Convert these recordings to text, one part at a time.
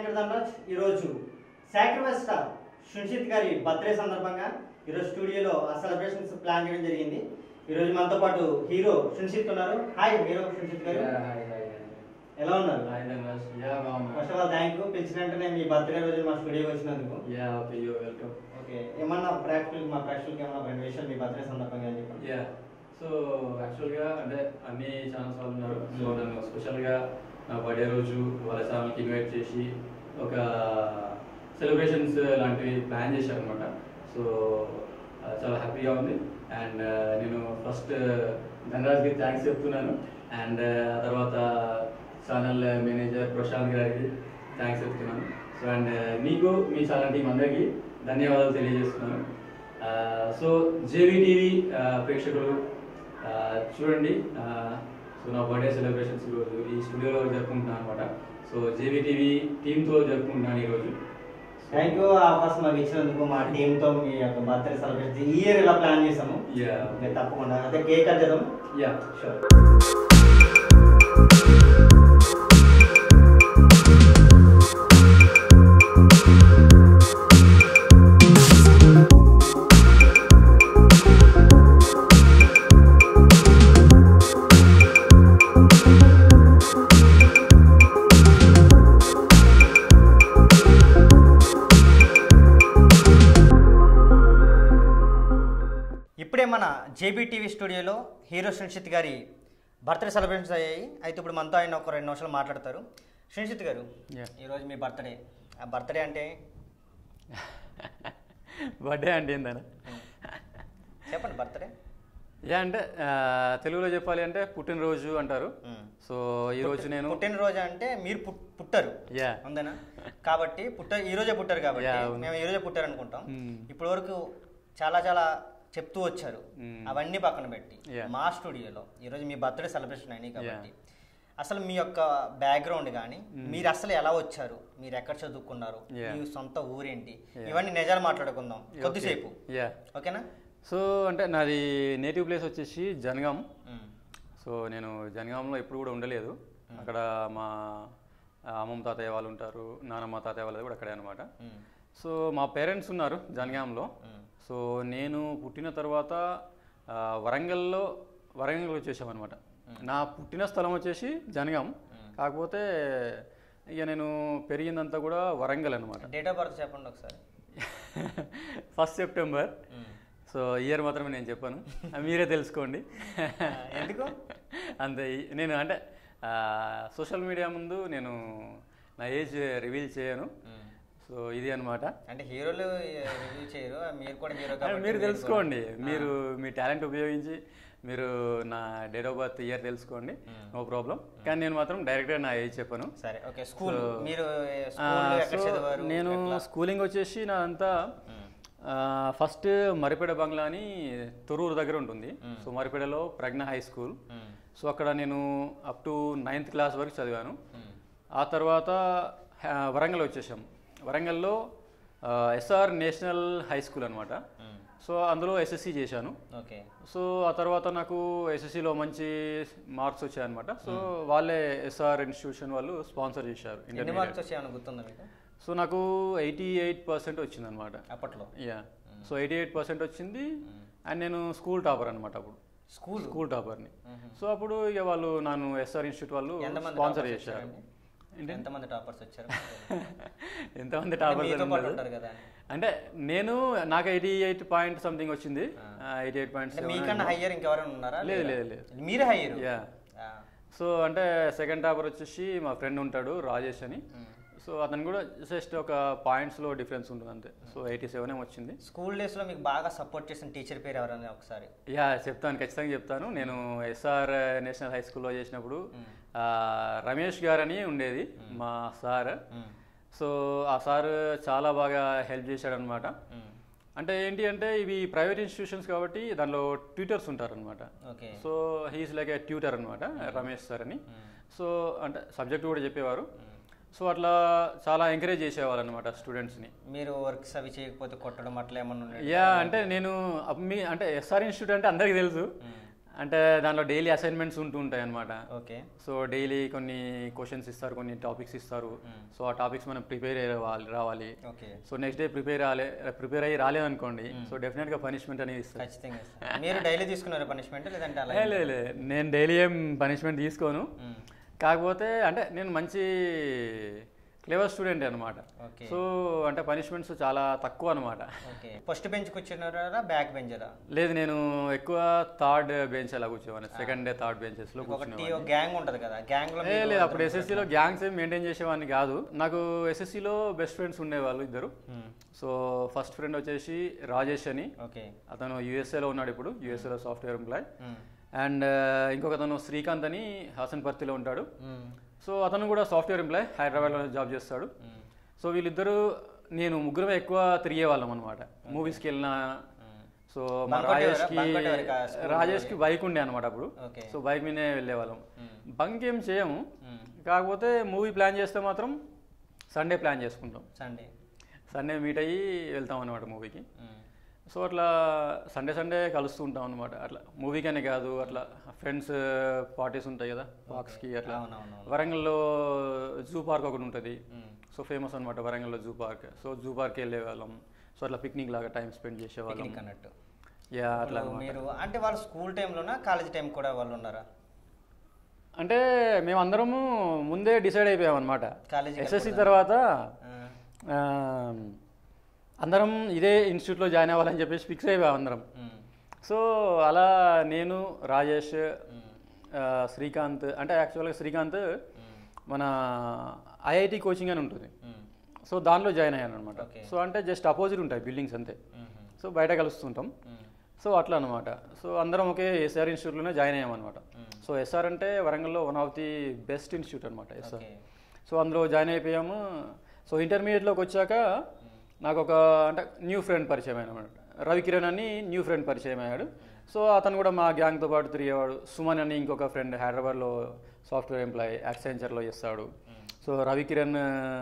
శంకర్ ధనరాజ్ ఈరోజు sacrifice star సున్షిత్ గారి birthday సందర్భంగా ఈరోజు స్టూడియోలో ఆ సెలబ్రేషన్స్ ప్లాన్ చేయడం జరిగింది ఈరోజు మనతో పాటు హీరో సున్షిత్ ఉన్నారు హాయ్ హీరో సున్షిత్ గారు ఎలా ఉన్నారు first of all thank you పిలిచిన వెంటనే మీ బర్త్డే రోజు మా స్టూడియోకి వచ్చినందుకు ఓకే ఏమన్నా ప్రేక్షకులకి మా ప్రేక్షకులకి ఏమన్నా రెండు విషయాలు మీ బర్త్డే సందర్భంగా అని చెప్పండి సో యాక్చువల్గా అంటే అన్ని ఛానల్స్ వాళ్ళు ఉన్నారు సో నన్ను స్పెషల్గా నా బర్త్డే రోజు వాళ్ళ ఛానల్కి ఇన్వైట్ చేసి ఒక సెలబ్రేషన్స్ లాంటివి ప్లాన్ చేశారనమాట సో చాలా హ్యాపీగా ఉంది అండ్ నేను ఫస్ట్ ధనరాజ్కి థ్యాంక్స్ చెప్తున్నాను అండ్ ఆ తర్వాత ఛానల్ మేనేజర్ ప్రశాంత్ గారికి థ్యాంక్స్ చెప్తున్నాను సో అండ్ మీకు మీ ఛానల్ టీం అందరికీ ధన్యవాదాలు తెలియజేస్తున్నాను సో జేవీ టీవీ ప్రేక్షకులు ఆ, చూడండి ఆ, సో నా బర్త్డే సెలబ్రేషన్స్ ఈరోజు ఈ స్టూడియోలో జరుపుకుంటున్నాను అనమాట సో జేవీ టీవీ టీంతో జరుపుకుంటున్నాను ఈరోజు థ్యాంక్ యూ ఫస్ట్ మాకు ఇచ్చినందుకు మా టీంతో మీ యొక్క బర్త్డే సెలబ్రేషన్ ఈ ఇయర్ ఇలా ప్లాన్ చేసాము యా ఓకే, తప్పకుండా అదే కేక్ కట్ చేద్దాం యా షూర్ ఇప్పుడే మన జేబీ టీవీ స్టూడియోలో హీరో సునిషిత్ గారి బర్త్డే సెలబ్రేషన్స్ అయ్యాయి అయితే ఇప్పుడు మనతో ఆయన ఒక రెండు నిమిషాలు మాట్లాడతారు సునిషిత్ గారు Yeah. ఈరోజు మీ బర్త్డే ఆ బర్త్డే అంటే బర్త్డే అంటే ఏందన్న చెప్పండి బర్త్డే యా అంటే ఆ, తెలుగులో చెప్పాలి అంటే పుట్టినరోజు అంటారు సో ఈ రోజు నేను పుట్టినరోజు అంటే మీరు పుట్- పుట్టారు యా ఉందేనా కాబట్టి పుట్ట ఈ రోజే పుట్టారు కాబట్టి Yeah, అవును. మేము ఈ రోజే పుట్టారు అనుకుంటాం Hmm. ఇప్పటి వరకు చాలా చాలా చెప్తూ వచ్చారు Hmm. అవన్నీ పక్కన పెట్టి Yeah. మా స్టూడియోలో ఈరోజు మీ బర్త్డే సెలబ్రేషన్ అయినాయి కాబట్టి అసలు మీ యొక్క బ్యాక్గ్రౌండ్ కానీ మీరు అసలు ఎలా వచ్చారు మీరు ఎక్కడ చదువుకున్నారు Yeah. మీ సొంత ఊరేంటి Yeah. ఇవన్నీ నిజాలు మాట్లాడుకుందాం కొద్దిసేపు యా ఓకేనా సో అంటే నాది నేటివ్ ప్లేస్ వచ్చేసి జనగాం Hmm. సో నేను జనగాంలో ఎప్పుడు కూడా ఉండలేదు అక్కడ మా అమ్మమ్మ తాతయ్య వాళ్ళు ఉంటారు నానమ్మ తాతయ్య వాళ్ళది కూడా అక్కడే అనమాట Hmm. సో మా పేరెంట్స్ ఉన్నారు జనగాంలో Hmm. సో నేను పుట్టిన తర్వాత ఆ, వరంగల్లో వరంగల్ వచ్చేసామన్నమాట నా పుట్టిన స్థలం వచ్చేసి జనగాం కాకపోతే ఇక నేను పెరిగిందంతా కూడా వరంగల్ అనమాట డేట్ ఆఫ్ బర్త్ చెప్పండి ఒకసారి first September Hmm. So year మాత్రమే నేను చెప్పాను అది మీరే తెలుసుకోండి ఎందుకు అంతే ఈ- నేను అంటే సోషల్ మీడియా ముందు నేను నా ఏజ్ రివీల్ చేయను Hmm. సో ఇది అనమాట అంటే హీరోలు రివ్యూ చేయరు మీరు కూడా హీరో కాబట్టి మీరు కూడా- తెలుసుకోండి మీరు మీ టాలెంట్ ఉపయోగించి మీరు నా డేట్ ఆఫ్ బర్త్ ఇయర్ తెలుసుకోండి నో ప్రాబ్లం కానీ నేను మాత్రం డైరెక్ట్గా నా ఏజ్ చెప్పాను సరే ఓకే స్కూల్ So- మీరు ఆ, స్కూల్ ఎక్కడ సో చదివారు నేను ఎట్లా? స్కూలింగ్ వచ్చేసి నాదంతా మ్మ్. ఫస్ట్ మరిపేడ బంగ్లా అని తొర్రూరు దగ్గర ఉంటుంది సో మరిపేడలో Pragna high school hmm. So అక్కడ నేను అప్ టు నైన్త్ క్లాస్ వరకు చదివాను మ్మ్. ఆ తర్వాత ఆ, వరంగల్ వచ్చేసాం వరంగల్లో ఎస్ఆర్ నేషనల్ హై స్కూల్ అనమాట మ్మ్. సో అందులో ఎస్ఎస్సి చేశాను ఓకే సో ఆ తర్వాత నాకు ఎస్ఎస్సిలో మంచి మార్క్స్ వచ్చాయన్నమాట సో వాళ్ళే ఎస్ఆర్ ఇన్స్టిట్యూషన్ వాళ్ళు స్పాన్సర్ చేశారు ఎన్ని ఇంటర్మీడియట్ మార్క్స్ వచ్చాయని గుర్తుందా మీకు సో నాకు ఎయిటీ ఎయిట్ పర్సెంట్ వచ్చిందనమాట అప్పట్లో yeah so eighty eight percent వచ్చింది అండ్ నేను స్కూల్ టాపర్ అనమాట అప్పుడు స్కూల్ స్కూల్ టాపర్ని సో అప్పుడు ఇక వాళ్ళు నన్ను ఎస్ఆర్ ఇన్స్టిట్యూట్ వాళ్ళు ఎంతమంది స్పాన్సర్ toppers చేశారు వచ్చారండి? ఎంతమంది టాపర్స్ వచ్చారు ఎంతమంది టాపర్స్ మీతో పాటు ఉంటారు కదా అంటే నేను నాకు ఎయిటీ ఎయిట్ పాయింట్ సంథింగ్ వచ్చింది ఎయిటీ ఎయిట్ పాయింట్స్ అంటే మీకన్నా హయ్యర్ ఇంకెవరైనా ఉన్నారా లేదు, లేదా? లేదు, లేదు. మీరే హయ్యర్ యా సో అంటే సెకండ్ టాపర్ వచ్చేసి మా ఫ్రెండ్ ఉంటాడు రాజేష్ అని సో అతను కూడా జస్ట్ ఒక పాయింట్స్లో డిఫరెన్స్ ఉంటుంది అంతే సో ఎయిటీ సెవెన్ ఏమో వచ్చింది స్కూల్ డేస్ లో మీకు బాగా సపోర్ట్ చేసిన టీచర్ పేరు ఎవరైనా ఒకసారి యా చెప్తాను ఖచ్చితంగా చెప్తాను నేను ఎస్ఆర్ నేషనల్ హై స్కూల్లో చేసినప్పుడు ఆ, రమేష్ గారని ఉండేది మా సార్ మ్మ్. సో ఆ సార్ చాలా బాగా హెల్ప్ చేశాడు అనమాట మ్మ్. అంటే ఏంటి అంటే ఇవి ప్రైవేట్ ఇన్స్టిట్యూషన్స్ కాబట్టి దానిలో ట్యూటర్స్ ఉంటారనమాట okay so he's like a tutor అనమాట రమేష్ సార్ అని సో అంటే సబ్జెక్ట్ కూడా చెప్పేవారు సో అట్లా చాలా ఎంకరేజ్ చేసేవాళ్ళు అనమాట స్టూడెంట్స్ని మీరు వర్క్స్ అవి చేయకపోతే కొట్టడం అట్లా ఏమన్నా ఉండేది యా అంటే నేను అప్ మీ అంటే ఎస్ఆర్ ఇన్స్టిట్యూట్ అంటే అందరికీ తెలుసు అంటే దాంట్లో డైలీ అసైన్మెంట్స్ ఉంటూ ఉంటాయి అనమాట ఓకే సో డైలీ కొన్ని క్వశ్చన్స్ ఇస్తారు కొన్ని టాపిక్స్ ఇస్తారు సో ఆ టాపిక్స్ మనం ప్రిపేర్ అయ్యి రావాలి రావాలి okay so next day prepare రాలే ప్రిపేర్ అయ్యి రాలేదనుకోండి సో డెఫినెట్గా పనిష్మెంట్ అనేది ఇస్తారు ఖచ్చితంగా ఇస్తారు. మీరు డైలీ తీసుకున్నారు పనిష్మెంట్ లేదంటే అలా ఏ, లేదు లేదు నేను డైలీ ఏం పనిష్మెంట్ తీసుకోను మ్మ్. కాకపోతే అంటే నేను మంచి క్లేవర్ స్టూడెంట్ అనమాట ఓకే సో అంటే పనిష్మెంట్స్ చాలా తక్కువ అనమాట ఓకే ఫస్ట్ బెంచ్ కూర్చున్నారా బ్యాక్ బెంచరా లేదు నేను ఎక్కువ థర్డ్ బెంచ్ అలా కూర్చోవాను సెకండ్ డే థర్డ్ బెంచెస్లో ఒకటి కూర్చునేవాడిని ఒక గ్యాంగ్ ఉంటది కదా గ్యాంగ్ లో ఏ లేదు అప్పుడు ఎస్ఎస్సిలో గ్యాంగ్స్ ఏం మెయింటైన్ చేసేవాడిని కాదు నాకు ఎస్ఎస్సిలో బెస్ట్ ఫ్రెండ్స్ ఉండేవాళ్ళు ఇద్దరు మ్మ్. సో ఫస్ట్ ఫ్రెండ్ వచ్చేసి రాజేష్ అని ఓకే అతను యూఎస్ఏలో ఉన్నాడు ఇప్పుడు యూఎస్ఏలో సాఫ్ట్వేర్ ఎంప్లాయ్ మ్మ్. అండ్ ఇంకొక అతను శ్రీకాంత్ అని హాసన్పర్తిలో ఉంటాడు మ్మ్. సో అతను కూడా సాఫ్ట్వేర్ ఎంప్లాయ్ హైదరాబాద్లో జాబ్ చేస్తాడు మ్మ్. సో వీళ్ళిద్దరూ నేను ముగ్గురమే ఎక్కువ తిరిగే వాళ్ళం అనమాట మూవీస్కి వెళ్ళినా మ్మ్. సో మా బంక్ కొట్టేవారా? రాజేష్కి బంక్ కొట్టేవారా school రాజేష్కి బైక్ ఉండే అనమాట అప్పుడు ఓకే సో బైక్ మీదే వెళ్ళేవాళ్ళం మ్మ్. బంక్ ఏం చేయము మ్మ్. కాకపోతే మూవీ ప్లాన్ చేస్తే మాత్రం సండే ప్లాన్ చేసుకుంటాం సండే సండే మీట్ అయ్యి వెళ్తాం అనమాట మూవీకి మ్మ్. సో అట్లా సండే సండే కలుస్తూ ఉంటాం అనమాట అట్లా మూవీకనే కాదు అట్లా ఫ్రెండ్స్ పార్టీస్ ఉంటాయి కదా పార్క్స్కి అట్లా అవునవును వరంగల్లో జూ పార్క్ ఒకటి ఉంటుంది మ్మ్. సో ఫేమస్ అనమాట వరంగల్లో zoo park so zoo park వెళ్ళే వాళ్ళం సో అట్లా పిక్నిక్ లాగా టైం స్పెండ్ చేసేవాళ్ళం పిక్నిక్ అన్నట్టు యా అట్లా ఇప్పుడు మీరు అంటే వాళ్ళు స్కూల్ టైంలోనా కాలేజ్ టైం కూడా వాళ్ళు ఉన్నారా అంటే మేమందరము ముందే డిసైడ్ అయిపోయాం అనమాట కాలేజీకి ఎస్ఎస్సి తర్వాత ఆ, ఆ, అందరం ఇదే ఇన్స్టిట్యూట్లో జాయిన్ అవ్వాలని చెప్పేసి ఫిక్స్ అయిపోయాం అందరం మ్మ్. సో అలా నేను రాజేష్ మ్మ్. ఆ, శ్రీకాంత్ అంటే యాక్చువల్గా శ్రీకాంత్ మ్మ్. మన ఐఐటి కోచింగ్ అని ఉంటుంది మ్మ్. సో దానిలో జాయిన్ అయ్యాను అనమాట Okay. సో అంటే జస్ట్ అపోజిట్ ఉంటాయి బిల్డింగ్స్ అంతే మ్మ్. సో బయట కలుస్తుంటాం మ్మ్. సో అట్లా అనమాట సో అందరం ఒకే ఎస్ఆర్ ఇన్స్టిట్యూట్లోనే జాయిన్ అయ్యామన్నమాట మ్మ్. సో ఎస్ఆర్ అంటే వరంగల్లో one of the best institute అనమాట ఎస్ఆర్ ఓకే సో అందులో జాయిన్ అయిపోయాము సో ఇంటర్మీడియట్లోకి వచ్చాక నాకు ఒక అంటే న్యూ ఫ్రెండ్ పరిచయం అయిన అనమాట రవికిరణ్ అని న్యూ ఫ్రెండ్ పరిచయం అయ్యాడు సో అతను కూడా మా గ్యాంగ్తో పాటు తిరిగేవాడు సుమన్ అని ఇంకొక ఫ్రెండ్ హైదరాబాద్లో సాఫ్ట్వేర్ ఎంప్లాయ్ యాక్సెంచర్లో చేస్తాడు సో రవికిరణ్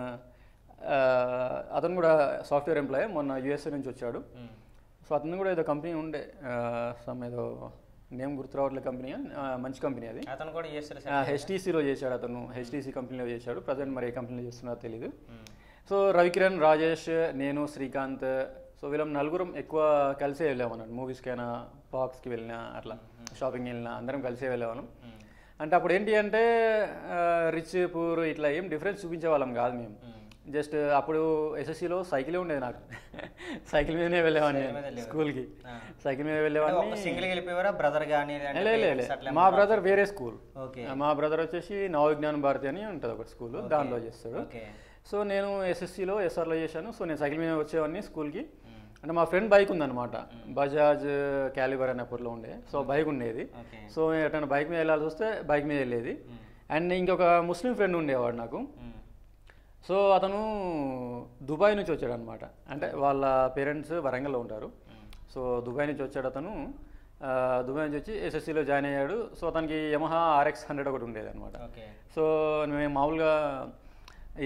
ఆ, అతను కూడా సాఫ్ట్వేర్ ఎంప్లాయ్ మొన్న యూఎస్ఏ నుంచి వచ్చాడు మ్మ్. సో అతను కూడా ఏదో కంపెనీ ఉండే సమ్ ఏదో నేమ్ గుర్తు రావట్లేదు కంపెనీ మంచి కంపెనీ అది అతను కూడా చేస్తారు హెచ్టీసీలో చేశాడు అతను హెచ్టీసీ కంపెనీలో చేశాడు ప్రజెంట్ మరి ఏ కంపెనీలో చేస్తున్నారో తెలియదు సో రవికిరణ్ రాజేష్ నేను శ్రీకాంత్ సో వీళ్ళం నలుగురం ఎక్కువ కలిసే వెళ్ళామన్నాడు మూవీస్కైనా పార్క్స్కి వెళ్ళినా అట్లా షాపింగ్ వెళ్ళినా అందరం కలిసే వెళ్ళేవాళ్ళం అంటే అప్పుడు ఏంటి అంటే రిచ్ పూర్ ఇట్లా ఏం డిఫరెన్స్ చూపించే వాళ్ళం కాదు మేము జస్ట్ అప్పుడు ఎస్ఎస్సిలో సైకిలే ఉండేది నాకు సైకిల్ మీదనే వెళ్ళేవాడిని సైకిల్ మీద నేను వెళ్ళేవారు. స్కూల్కి ఆ. సైకిల్ మీద ఒక వెళ్ళేవాడిని సింగిల్ వెళ్ళిపోయారా బ్రదర్ కానీ లే, లే, లే. మా బ్రదర్ వేరే స్కూల్ ఓకే మా బ్రదర్ వచ్చేసి నవవిజ్ఞాన భారతి అని ఉంటుంది ఒక స్కూల్ దానిలో చేస్తాడు ఓకే సో నేను ఎస్ఎస్సిలో ఎస్ఆర్లో చేశాను సో నేను సైకిల్ మీద వచ్చేవాడిని స్కూల్కి అంటే మా ఫ్రెండ్ బైక్ ఉందన్నమాట బజాజ్ క్యాలిబర్ అనే అప్పట్లో ఉండే సో బైక్ ఉండేది ఓకే సో ఎటైనా బైక్ మీద వెళ్ళాల్సి వస్తే బైక్ మీద వెళ్ళేది అండ్ ఇంకొక ముస్లిం ఫ్రెండ్ ఉండేవాడు నాకు సో అతను దుబాయ్ నుంచి వచ్చాడు అనమాట అంటే వాళ్ళ పేరెంట్స్ వరంగల్లో ఉంటారు సో దుబాయ్ నుంచి వచ్చాడు అతను ఆ, దుబాయ్ నుంచి వచ్చి ఎస్ఎస్సిలో జాయిన్ అయ్యాడు సో అతనికి యమహా ఆర్ఎక్స్ హండ్రెడ్ ఒకటి ఉండేది అనమాట ఓకే సో మేము మామూలుగా ఈ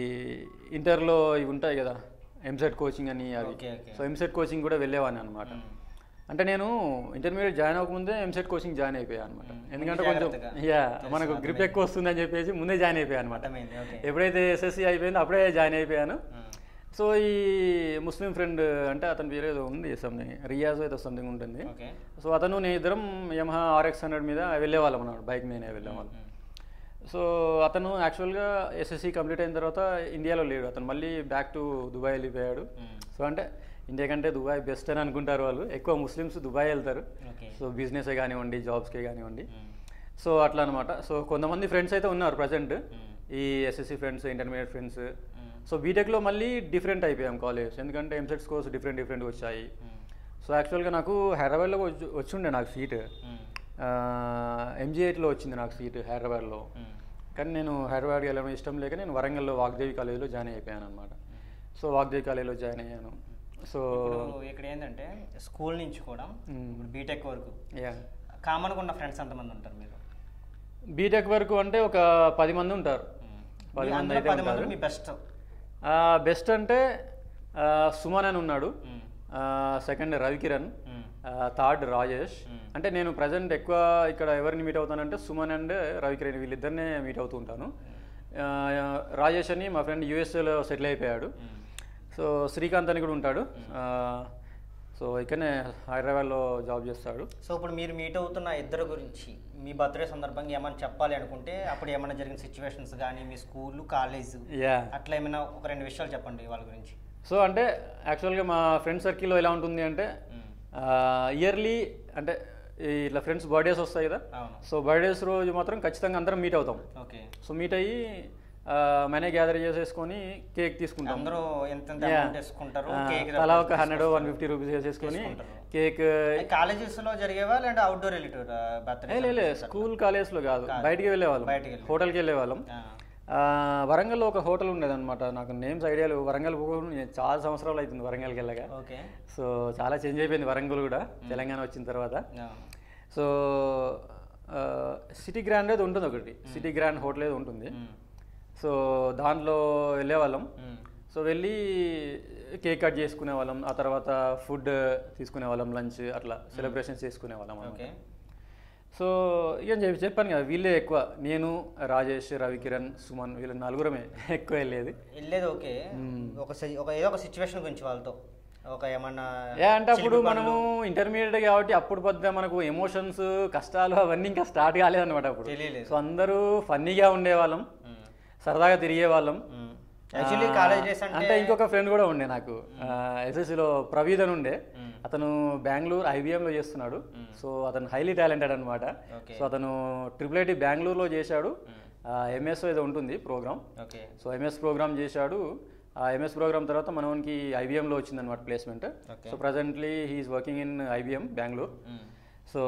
ఇంటర్లో ఇవి ఉంటాయి కదా ఎంసెట్ కోచింగ్ అని అవి okay, okay. So EAMCET coaching కూడా వెళ్ళేవాడిని అనమాట అంటే నేను ఇంటర్మీడియట్ జాయిన్ అవ్వకముందే ఎంసెట్ కోచింగ్ జాయిన్ అయిపోయాను అనమాట మ్మ్. ఎందుకంటే ముందు కొంచెం జాగ్రత్తగా. యా తెలుసు, మనకు గ్రిప్ అర్థమైంది. ఎక్కువ వస్తుందని చెప్పేసి ముందే జాయిన్ అయిపోయాను అనమాట అర్థమైంది ఓకే ఎప్పుడైతే ఎస్ఎస్సి అయిపోయిందో అప్పుడే జాయిన్ అయిపోయాను మ్మ్. సో ఈ ముస్లిం ఫ్రెండ్ అంటే అతని పేరు ఏదో ఉంది సంథింగ్ రియాజ్ ఏదో సంథింగ్ ఉంటుంది ఓకే సో అతను నేను ఇద్దరం యమహా ఆర్ఎక్స్ హండ్రెడ్ మీద వెళ్ళేవాళ్ళం అన్నమాట బైక్ మీదనే వెళ్ళేవాళ్ళం మ్మ్. సో అతను యాక్చువల్గా ఎస్ఎస్సి కంప్లీట్ అయిన తర్వాత ఇండియాలో లేడు అతను మళ్ళీ బ్యాక్ టు దుబాయ్ వెళ్ళిపోయాడు మ్మ్. సో అంటే ఇండియా కంటే దుబాయ్ బెస్ట్ అని అనుకుంటారు వాళ్ళు ఎక్కువ ముస్లిమ్స్ దుబాయ్ వెళ్తారు ఓకే సో బిజినెస్ కానివ్వండి జాబ్స్కే కానివ్వండి మ్మ్. సో అట్లా అనమాట సో కొంతమంది ఫ్రెండ్స్ అయితే ఉన్నారు ప్రజెంట్ మ్మ్. ఈ SSC friends intermediate friends hmm. So బీటెక్లో మళ్ళీ డిఫరెంట్ అయిపోయాం కాలేజ్ ఎందుకంటే ఎంసెట్స్ కోర్స్ డిఫరెంట్ డిఫరెంట్ వచ్చాయి మ్మ్. సో యాక్చువల్గా నాకు హైదరాబాద్లో వచ్చి వచ్చిండే నాకు సీట్ మ్మ్. ఎంజీఐట్లో వచ్చింది నాకు సీట్ హైదరాబాద్లో మ్మ్. కానీ నేను హైదరాబాద్కి వెళ్ళడం ఇష్టం లేక నేను వరంగల్లో వాగ్దేవి కాలేజీలో జాయిన్ అయిపోయాను అనమాట సో వాగ్దేవి కాలేజీలో జాయిన్ అయ్యాను సో ఇప్పుడు ఇక్కడ ఏంటంటే స్కూల్ నుంచి కూడా మ్మ్. ఇప్పుడు బీటెక్ వరకు యా కామన్గా ఉన్న ఫ్రెండ్స్ ఎంతమంది ఉంటారు మీరు బీటెక్ వరకు అంటే ఒక పది మంది ఉంటారు పది మీ మంది అందులో అయితే పది మంది ఉంటారు. మీ బెస్ట్ బెస్ట్ అంటే ఆ, సుమన్ అని ఉన్నాడు second Ravikiran third Rajesh Hmm. అంటే నేను ప్రజెంట్ ఎక్కువ ఇక్కడ ఎవరిని మీట్ అవుతానంటే సుమన్ అండ్ రవికిరణ్ వీళ్ళిద్దరినే మీట్ అవుతూ ఉంటాను ఆ, రాజేష్ అని మా ఫ్రెండ్ యూఎస్ఏలో సెటిల్ అయిపోయాడు సో శ్రీకాంత్ అని కూడా ఉంటాడు ఆ, సో ఇక్కడనే హైదరాబాద్లో జాబ్ చేస్తాడు సో ఇప్పుడు మీరు మీట్ అవుతున్న ఇద్దరు గురించి మీ బర్త్డే సందర్భంగా ఏమైనా చెప్పాలి అనుకుంటే అప్పుడు ఏమైనా జరిగిన సిచ్యువేషన్స్ కానీ మీ స్కూల్ కాలేజ్ యా అట్లా ఏమైనా ఒక రెండు విషయాలు చెప్పండి వాళ్ళ గురించి సో అంటే యాక్చువల్గా మా ఫ్రెండ్ సర్కిల్లో ఎలా ఉంటుంది అంటే ఇయర్లీ అంటే ఈ ఇట్లా ఫ్రెండ్స్ బర్త్డేస్ వస్తాయి కదా అవును సో బర్త్డేస్ రోజు మాత్రం ఖచ్చితంగా అందరం మీట్ అవుతాం ఓకే సో మీట్ అయ్యి మనీ గ్యాదర్ చేసేసుకొని కేక్ తీసుకుంటాం అందరూ ఎంత ఎంత Yeah. అమౌంట్ వేసుకుంటారు ఆ, కేక్ తలా ఒక హండ్రెడ్ వన్ ఫిఫ్టీ రూపీస్ వేసేసుకొని తీసుకుంటారు. కేక్ కాలేజెస్ లో జరిగేవా లేదంటే అవుట్డోర్ రిలేటెడ్ బర్త్డే లే లే స్కూల్ కాలేజ్లో కాదు కాదు. బయటికి వెళ్ళేవాళ్ళం బయటికి వెళ్ళి. హోటల్కి వెళ్ళేవాళ్ళం ఆ, వరంగల్లో ఒక హోటల్ ఉండేదన్నమాట నాకు నేమ్స్ ఐడియా లేవు వరంగల్ పోకుండా నేను చాలా సంవత్సరాలు అవుతుంది వరంగల్కి వెళ్ళగా ఓకే సో చాలా చేంజ్ అయిపోయింది వరంగల్ కూడా తెలంగాణ వచ్చిన తర్వాత సో ఆ, సిటీ గ్రాండ్ అది ఉంటుంది ఒకటి సిటీ గ్రాండ్ హోటల్ ఏదో ఉంటుంది సో దాంట్లో వెళ్ళేవాళ్ళం సో వెళ్ళి కేక్ కట్ చేసుకునే వాళ్ళం ఆ తర్వాత ఫుడ్ తీసుకునే వాళ్ళం లంచ్ అట్లా సెలబ్రేషన్స్ చేసుకునే వాళ్ళం అన్నమాట. ఓకే సో ఇక చెప్పి చెప్పాను కదా వీళ్ళే ఎక్కువ నేను రాజేష్ రవికిరణ్ సుమన్ వీళ్ళ నలుగురమే ఎక్కువ వెళ్ళేది వెళ్ళేది ఓకే ఒక సి- ఒక ఏదో ఒక సిచ్యువేషన్ గురించి వాళ్ళతో ఒక ఏమన్నా ఏ అంటే అప్పుడు చిలిపి మనము ఇంటర్మీడియట్ కాబట్టి అప్పుడు పెద్ద మనకు ఎమోషన్స్ కష్టాలు అవన్నీ ఇంకా స్టార్ట్ కాలేదన్నమాట అప్పుడు తెలియలేదు సో అందరూ ఫన్నీగా ఉండేవాళ్ళం సరదాగా తిరిగే వాళ్ళం యాక్చువల్లీ కాలేజ్ డేస్ అంటే అంటే ఇంకొక ఫ్రెండ్ కూడా ఉండే నాకు ఎస్ఎస్సిలో ప్రవీద్ అని ఉండే అతను బెంగళూరు ఐబిఎంలో చేస్తున్నాడు సో అతను హైలీ టాలెంటెడ్ అనమాట ఓకే సో అతను ట్రిపుల్ ఐటీ బెంగళూరులో చేశాడు ఎంఎస్ ఏదో ఉంటుంది program okay so MS program చేశాడు ఆ ఎంఎస్ ప్రోగ్రామ్ తర్వాత మనకి ఐబిఎంలో వచ్చిందనమాట placement Okay. So presently he's working in IBM Bengaluru so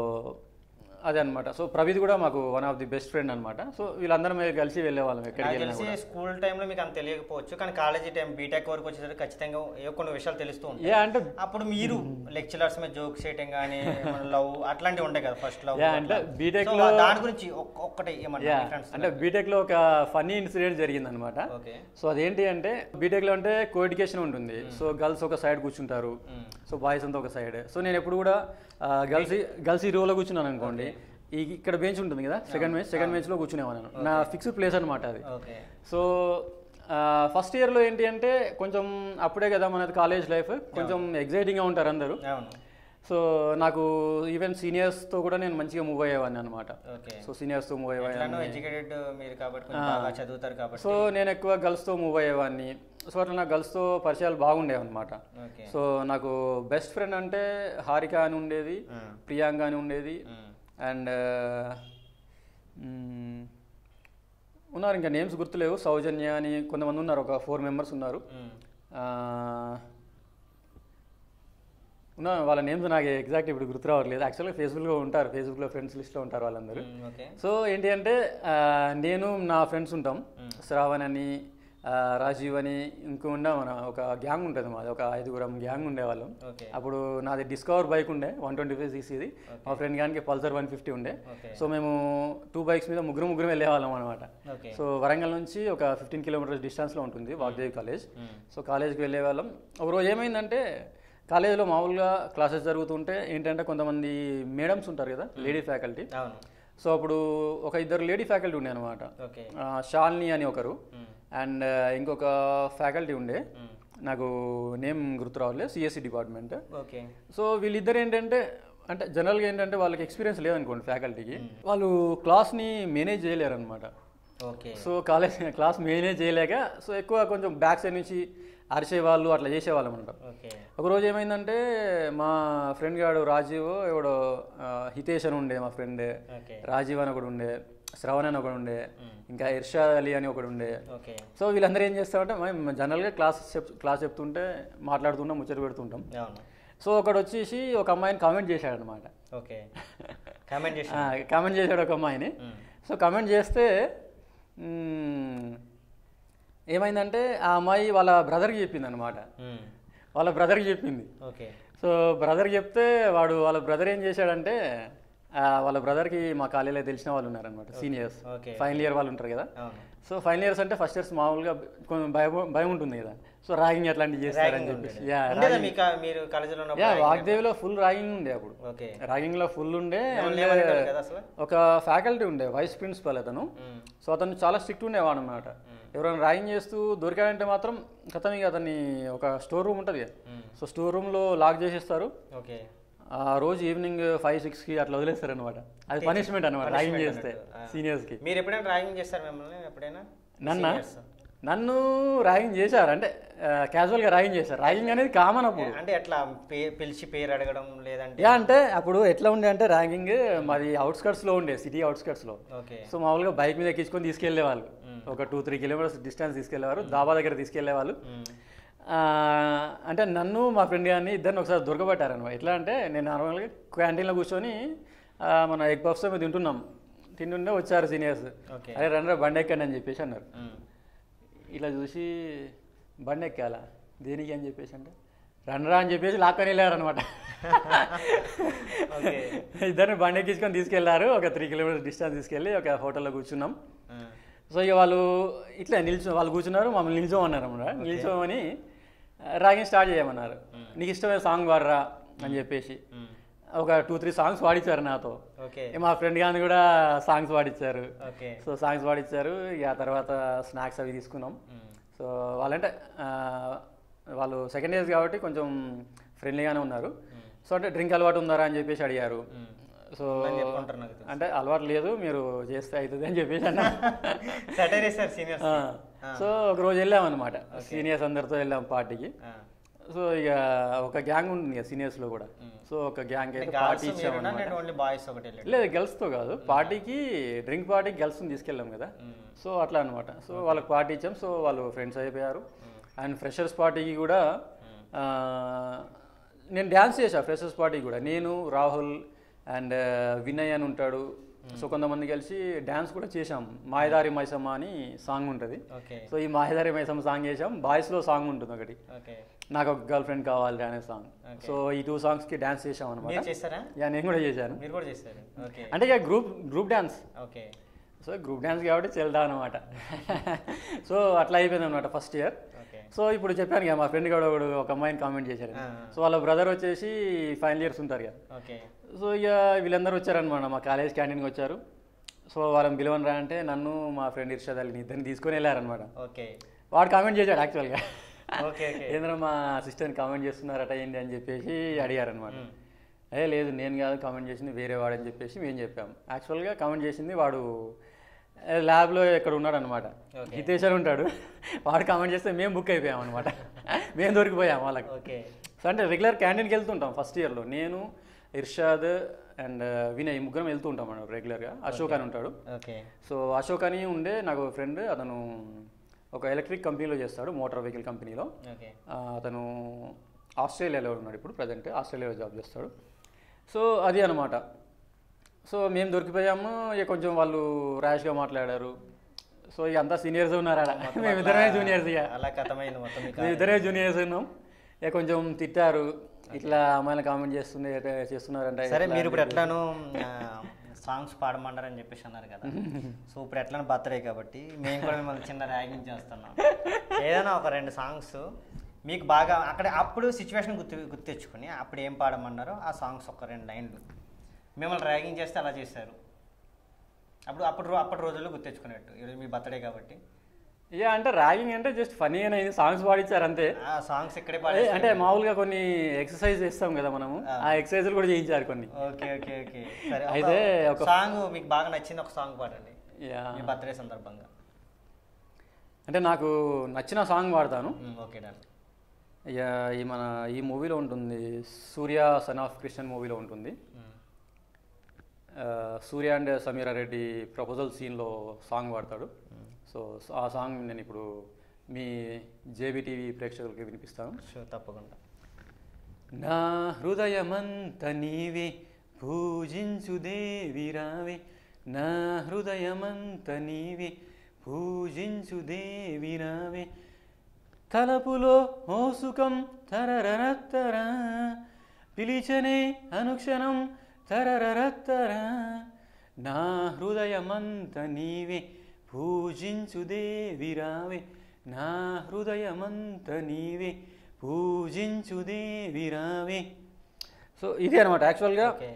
అదే అనమాట సో ప్రవీద్ కూడా మాకు one of the best friend అనమాట సో వీళ్ళందరం కలిసి వెళ్ళేవాళ్ళం ఎక్కడికి నాకు వెళ్ళినా తెలిసి కూడా స్కూల్ టైంలో మీకు అంత తెలియకపోవచ్చు కానీ కాలేజీ టైం బీటెక్ వరకు వచ్చేసరికి ఖచ్చితంగా ఏవో కొన్ని విషయాలు తెలుస్తూ ఉంటాయి ఏ అంటే అప్పుడు మీరు లెక్చరర్స్ మీద జోక్స్ చేయటం కానీ లవ్ అట్లాంటివి ఉంటాయి కదా ఫస్ట్ లవ్ Yeah, అంటే B.Tech లో- దాని గురించి ఒక్- ఒక్కటి ఏమన్నా యా మీ friends అంటే బీటెక్లో ఒక ఫన్నీ ఇన్సిడెంట్ జరిగింది అనమాట ఓకే సో అదేంటి అంటే బీటెక్లో అంటే కో ఎడ్యుకేషన్ ఉంటుంది సో గర్ల్స్ ఒక సైడ్ కూర్చుంటారు సో బాయ్స్ అంతా ఒక సైడ్ సో నేను ఎప్పుడు కూడా గర్ల్స్ గర్ల్స్ ఈ రోలో కూర్చున్నాను అనుకోండి ఈ ఇక్కడ బెంచ్ ఉంటుంది కదా సెకండ్ బెంచ్ సెకండ్ బెంచ్లో కూర్చునేవాను నా ఫిక్స్డ్ ప్లేస్ అనమాట అది ఓకే సో ఫస్ట్ ఇయర్లో ఏంటి అంటే కొంచెం అప్పుడే కదా మనది కాలేజ్ లైఫ్ కొంచెం ఎగ్జైటింగ్గా ఉంటారు అందరూ అవును సో నాకు ఈవెన్ సీనియర్స్తో కూడా నేను మంచిగా మూవ్ అయ్యేవాడిని అనమాట ఓకే సో సీనియర్స్తో మూవ్ ఎట్లానో అయ్యేవాడిని ఎడ్యుకేటెడ్ మీరు కాబట్టి కొంచెం బాగా చదువుతారు కాబట్టి సో నేను ఎక్కువ గర్ల్స్తో మూవ్ అయ్యేవాడిని సో అట్లా నాకు గర్ల్స్తో పరిచయాలు బాగుండేవి అనమాట ఓకే సో నాకు బెస్ట్ ఫ్రెండ్ అంటే హారిక అని ఉండేది ప్రియాంక అని ఉండేది అండ్ ఉన్నారు ఇంకా నేమ్స్ గుర్తులేవు సౌజన్య అని కొంతమంది ఉన్నారు ఒక ఫోర్ మెంబర్స్ ఉన్నారు ఆ, ఉన్నారు వాళ్ళ నేమ్స్ నాకు ఎగ్జాక్ట్ ఇప్పుడు గుర్తు రావట్లేదు యాక్చువల్గా ఫేస్బుక్లో ఉంటారు ఫేస్బుక్లో ఫ్రెండ్స్ లిస్ట్లో ఉంటారు వాళ్ళందరూ ఓకే సో ఏంటి అంటే ఆ, నేను నా ఫ్రెండ్స్ ఉంటాం శ్రావణ్ అని ఆ, రాజీవ్ అని ఇంకో ఉండే మన ఒక గ్యాంగ్ ఉంటుంది మాది ఒక ఐదుగురం గ్యాంగ్ ఉండేవాళ్ళం ఓకే అప్పుడు నాది డిస్కవర్ బైక్ ఉండే వన్ ట్వంటీ ఫైవ్ సీసీది మా ఫ్రెండ్ గానికి పల్సర్ వన్ ఫిఫ్టీ ఉండే ఓకే సో మేము టూ బైక్స్ మీద ముగ్గురు ముగ్గురు వెళ్ళేవాళ్ళం అనమాట ఓకే సో వరంగల్ నుంచి ఒక ఫిఫ్టీన్ కిలోమీటర్స్ డిస్టెన్స్లో ఉంటుంది వాగ్దేవి కాలేజ్ సో కాలేజ్కి వెళ్ళేవాళ్ళం ఒకరోజు ఏమైందంటే కాలేజీలో మామూలుగా క్లాసెస్ జరుగుతుంటే ఏంటంటే కొంతమంది మేడమ్స్ ఉంటారు కదా లేడీ ఫ్యాకల్టీ అవును సో అప్పుడు ఒక ఇద్దరు లేడీ ఫ్యాకల్టీ ఉండే అనమాట ఓకే షాల్ని అని ఒకరు అండ్ ఇంకొక ఫ్యాకల్టీ ఉండే నాకు నేమ్ గుర్తు రావట్లేదు సిఎస్సి డిపార్ట్మెంట్ ఓకే సో వీళ్ళిద్దరు ఏంటంటే అంటే జనరల్గా ఏంటంటే వాళ్ళకి ఎక్స్పీరియన్స్ లేదనుకోండి ఫ్యాకల్టీకి వాళ్ళు క్లాస్ని మేనేజ్ చేయలేరు అనమాట okay so college class manage చేయలేక సో ఎక్కువ కొంచెం బ్యాక్ సైడ్ నుంచి అరిచేవాళ్ళు అట్లా చేసేవాళ్ళం అనమాట ఓకే ఒకరోజు ఏమైందంటే మా ఫ్రెండ్ గాడు రాజీవ్ ఎవడో ఆ, హితేష్ అని ఉండే మా ఫ్రెండ్ ఓకే రాజీవ్ అని ఒకడు ఉండే శ్రవణ్ అని ఒకడు ఉండే ఇంకా ఇర్షాద్ అలీ అని ఒకడు ఉండే ఓకే సో వీళ్ళందరూ ఏం చేస్తామంటే మేము జనరల్గా క్లాస్ చెప్ క్లాస్ చెప్తుంటే మాట్లాడుతుంటాం ముచ్చట పెడుతుంటాం అవును సో ఒకడు వచ్చేసి ఒక అమ్మాయిని కామెంట్ చేశాడు అనమాట ఓకే కామెంట్ చేసి కామెంట్ చేశాడు ఒక అమ్మాయిని సో కామెంట్ చేస్తే మ్మ్, ఏమైందంటే ఆ అమ్మాయి వాళ్ళ బ్రదర్కి చెప్పింది అనమాట వాళ్ళ బ్రదర్కి చెప్పింది ఓకే సో బ్రదర్కి చెప్తే వాడు వాళ్ళ బ్రదర్ ఏం చేశాడంటే ఆ, వాళ్ళ బ్రదర్కి మా కాలేజీలో తెలిసిన వాళ్ళు ఉన్నారనమాట సీనియర్స్ ఓకే ఫైనల్ ఇయర్ వాళ్ళు ఉంటారు కదా అవును సో ఫైనల్ ఇయర్స్ అంటే ఫస్ట్ ఇయర్స్ మామూలుగా కొంచెం భయం భయం ఉంటుంది కదా సో ర్యాగింగ్ అట్లాంటివి చేస్తారని Ragging చెప్పేసి ఉండేది. యా ఉండేదా మీకు ఆ- మీరు కాలేజీలో ఉన్నప్పుడు యా ragging? వాగ్దేవిలో ఫుల్ ర్యాగింగ్ ఉండే అప్పుడు ఓకే ర్యాగింగ్ లో ఫుల్ ఉండే మిమ్మల్ని and ఏమనేవారు కదా అసలు? ఒక ఫ్యాకల్టీ ఉండే వైస్ ప్రిన్సిపల్ అతను మ్మ్. సో అతను చాలా స్ట్రిక్ట్ ఉండేవాడు అనమాట ఎవరైనా ర్యాగింగ్ చేస్తూ దొరికాడంటే మాత్రం కథం ఇక అతన్ని ఒక స్టోర్ రూమ్ ఉంటుంది కదా మ్మ్. సో స్టోర్ రూమ్లో లాక్ చేసేస్తారు ఓకే ఆ రోజు ఈవినింగ్ ఫైవ్ సిక్స్కి అట్లా వదిలేస్తారు అనమాట అది పనిష్మెంట్ అనమాట ర్యాగింగ్ చేస్తే సీనియర్స్కి మీరు ఎప్పుడైనా ర్యాగింగ్ చేస్తారు మిమ్మల్ని ఎప్పుడైనా నన్న Seniors. నన్ను ర్యాగింగ్ చేశారు అంటే క్యాజువల్గా ర్యాగింగ్ చేశారు ర్యాగింగ్ అనేది కామన్ అప్పుడు అంటే ఎట్లా పే- పిలిచి పేరు అడగడం లేదంటే యా అంటే అప్పుడు ఎట్లా ఉండే అంటే ర్యాగింగ్ మాది అవుట్స్కట్స్లో ఉండే సిటీ అవుట్స్కట్స్లో ఓకే సో మామూలుగా బైక్ మీద ఎక్కించుకొని తీసుకెళ్లేవాళ్ళు ఒక టూ త్రీ కిలోమీటర్స్ డిస్టెన్స్ తీసుకెళ్లేవారు దాబా దగ్గర తీసుకెళ్లేవాళ్ళు మ్మ్. ఆ, అంటే నన్ను మా ఫ్రెండ్ గారిని ఇద్దరిని ఒకసారి దొరకబట్టారనమాట ఎట్లా అంటే నేను నార్మల్గా క్యాంటీన్లో కూర్చొని ఆ, మన ఎగ్ పఫ్స్ మీద తింటున్నాం తింటుంటే వచ్చారు సీనియర్స్ ఓకే అరే రండి బండి ఎక్కండి అని చెప్పేసి అన్నారు మ్మ్. ఇట్లా చూసి బండి ఎక్కాలా దేనికి అని చెప్పేసి అంటే రండ్రా అని చెప్పేసి లాక్కొని వెళ్ళారనమాట ఓకే ఇద్దరిని బండి ఎక్కించుకొని తీసుకెళ్లారు ఒక త్రీ కిలోమీటర్స్ డిస్టెన్స్ తీసుకెళ్ళి ఒక హోటల్లో కూర్చున్నాం మ్మ్. సో ఇక వాళ్ళు ఇట్లా నిల్చో వాళ్ళు కూర్చున్నారు మమ్మల్ని నిల్చోమన్నారు అన్నమాట నిల్చోమని రాగింగ్ స్టార్ట్ చేయమన్నారు నీకు ఇష్టమైన సాంగ్ పాడరా అని చెప్పేసి మ్మ్. ఒక టూ త్రీ సాంగ్స్ పాడించారు నాతో ఓకే ఇక మా ఫ్రెండ్ గాని కూడా సాంగ్స్ పాడించారు ఓకే సో సాంగ్స్ పాడించారు ఇక ఆ తర్వాత స్నాక్స్ అవి తీసుకున్నాం మ్మ్. సో వాళ్ళంటే ఆ, వాళ్ళు సెకండ్ ఇయర్స్ కాబట్టి కొంచెం ఫ్రెండ్లీగానే ఉన్నారు సో అంటే డ్రింక్ అలవాటు ఉందారా అని చెప్పేసి అడిగారు మ్మ్. సో ఉందని చెప్పుకుంటారు నాకు తెలుసు. అంటే అలవాటు లేదు మీరు చేస్తే అవుతుంది అని చెప్పేసి అన్నా Saturday వేస్తారు సీనియర్స్ ఆ, సో ఒక రోజు వెళ్ళామన్నమాట సీనియర్స్ అందరితో వెళ్ళాం పార్టీకి సో ఇక ఒక గ్యాంగ్ ఉంటుంది కదా seniors లో కూడా సో ఒక గ్యాంగ్ అయితే పార్టీ గర్ల్స్ ఇచ్చామన్నమాట నేను ఓన్లీ బాయ్స్ ఒకటి వెళ్ళాడు లేదు గర్ల్స్తో కాదు పార్టీకి డ్రింక్ పార్టీకి గర్ల్స్ని తీసుకెళ్ళాం కదా సో అట్లా అనమాట సో వాళ్ళకి పార్టీ ఇచ్చాం సో వాళ్ళు ఫ్రెండ్స్ అయిపోయారు అండ్ ఫ్రెషర్స్ పార్టీకి కూడా ఆ, నేను డ్యాన్స్ చేశా ఫ్రెషర్స్ పార్టీకి కూడా నేను రాహుల్ అండ్ వినయ్ అని ఉంటాడు సో కొంతమంది కలిసి డ్యాన్స్ కూడా చేశాం మాయదారి మైసమ్మ అని సాంగ్ ఉంటుంది ఓకే సో ఈ మాయదారి మైసమ్మ సాంగ్ చేసాం బాయ్స్లో సాంగ్ ఉంటుంది ఒకటి ఓకే నాకు ఒక గర్ల్ ఫ్రెండ్ కావాలి అనే సాంగ్ సో ఈ టూ సాంగ్స్కి డ్యాన్స్ చేసాం అనమాట మీరు చేస్తారా యా నేను కూడా చేశాను మీరు కూడా చేస్తారు ఓకే అంటే ఇక group group dance okay so group dance కాబట్టి చెల్దా అనమాట సో అట్లా అయిపోయింది అనమాట ఫస్ట్ ఇయర్ ఓకే సో ఇప్పుడు చెప్పాను కదా మా ఫ్రెండ్ కూడా ఒకడు ఒక అమ్మాయిని కామెంట్ చేశారు ఆ. సో వాళ్ళ బ్రదర్ వచ్చేసి ఫైనల్ ఇయర్స్ ఉంటారు కదా ఓకే సో ఇక వీళ్ళందరూ వచ్చారనమాట మా కాలేజ్ క్యాంటీన్కి వచ్చారు సో వాళ్ళని పిలవని రా అంటే నన్ను మా ఫ్రెండ్ ఇర్షద్ అలీని ఇద్దరిని తీసుకొని వెళ్ళారనమాట ఓకే వాడు కామెంట్ చేశాడు యాక్చువల్గా ఓకే ఓకే ఏంద్ర మా సిస్టర్ని కామెంట్ చేస్తున్నారట ఏంటి అని చెప్పేసి అడిగారనమాట ఏ లేదు నేను కాదు కామెంట్ చేసింది వేరే వాడని చెప్పేసి మేము చెప్పాం యాక్చువల్గా కామెంట్ చేసింది వాడు ల్యాబ్లో ఎక్కడ ఉన్నాడు అనమాట Okay. హితేష్ అని ఉంటాడు వాడు కామెంట్ చేస్తే మేము బుక్ అయిపోయాం అనమాట మేము దొరికిపోయాం వాళ్ళకి ఓకే సో అంటే రెగ్యులర్ క్యాంటీన్కి వెళ్తుంటాం ఫస్ట్ ఇయర్లో నేను ఇర్షాద్ అండ్ వినయ్ ముగ్గురం వెళ్తూ ఉంటాం మనం రెగ్యులర్గా అశోక్ అని ఉంటాడు ఓకే సో అశోక్ అని ఉండే నాకు ఫ్రెండ్ అతను ఒక ఎలక్ట్రిక్ కంపెనీలో చేస్తాడు మోటార్ వెహికల్ కంపెనీలో ఓకే ఆ, అతను ఆస్ట్రేలియాలో ఉన్నాడు ఇప్పుడు ప్రజెంట్ ఆస్ట్రేలియాలో జాబ్ చేస్తాడు సో అది అనమాట సో మేము దొరికిపోయాము ఇక కొంచెం వాళ్ళు ర్యాష్గా మాట్లాడారు సో ఇక అంతా సీనియర్స్ ఉన్నారు ఆడ మేము ఇద్దరమే జూనియర్స్ ఇక అలా కథమైంది మొత్తం మీకు మేము ఇద్దరే జూనియర్స్ ఉన్నాం ఇక కొంచెం తిట్టారు ఇట్లా అమ్మాయిలు కామెంట్ చేస్తుంది ఎట్లా చేస్తున్నారంటే సరే ఎట్లా మీరు ఇప్పుడు అని ఎట్లాను సాంగ్స్ పాడమన్నారని చెప్పేసి అన్నారు కదా సో ఇప్పుడు ఎట్లా బర్త్డే కాబట్టి మేము కూడా మిమ్మల్ని చిన్న ర్యాగింగ్ చేస్తున్నాం ఏదైనా ఒక రెండు సాంగ్స్ మీకు బాగా అక్కడ అప్పుడు సిచ్యువేషన్ గుర్తు గుర్తు తెచ్చుకొని అప్పుడు ఏం పాడమన్నారో ఆ సాంగ్స్ ఒక రెండు లైన్లు మిమ్మల్ని ర్యాగింగ్ చేస్తే అలా చేశారు అప్పుడు అప్పుడు రో- అప్పటి రోజుల్లో గుర్తు తెచ్చుకునేట్టు ఈరోజు మీ బర్త్డే కాబట్టి ఇక అంటే ర్యాగింగ్ అంటే జస్ట్ ఫనీ అనేది సాంగ్స్ పాడించారు అంతే ఆ సాంగ్స్ ఇక్కడే ఏ, పాడే అంటే మామూలుగా కొన్ని ఎక్సర్సైజ్ చేస్తాం కదా మనము ఆ ఎక్సర్సైజ్లు కూడా చేయించారు కొన్ని ఓకే ఓకే ఓకే సరే అయితే అయితే ఒక- సాంగ్ మీకు బాగా నచ్చింది ఒక సాంగ్ పాడండి యా. మీ బర్త్డే సందర్భంగా అంటే నాకు నచ్చిన సాంగ్ పాడతాను మ్మ్, ఓకే డన్ ఇక ఈ మన ఈ మూవీలో ఉంటుంది సూర్య సన్ ఆఫ్ కృష్ణన్ మూవీలో ఉంటుంది మ్మ్. ఆ, సూర్య అండ్ సమీరా రెడ్డి ప్రపోజల్ సీన్లో సాంగ్ పాడతాడు సో ఆ సాంగ్ నేను ఇప్పుడు మీ జేబీ టీవీ ప్రేక్షకులకి వినిపిస్తాను షూర్ తప్పకుండా నా హృదయమంత నీవే పూజించు దేవి రావే నా హృదయమంత నీవే పూజించు దేవి రావే తలపులో ఓ సుఖం తరరరత్తర పిలిచనే అనుక్షణం తరరరత్తర నా హృదయమంత నీవే పూజించు దేవి రావే నా హృదయమంత నీవే పూజించు దేవి రావే సో ఇది అనమాట యాక్చువల్గా Okay.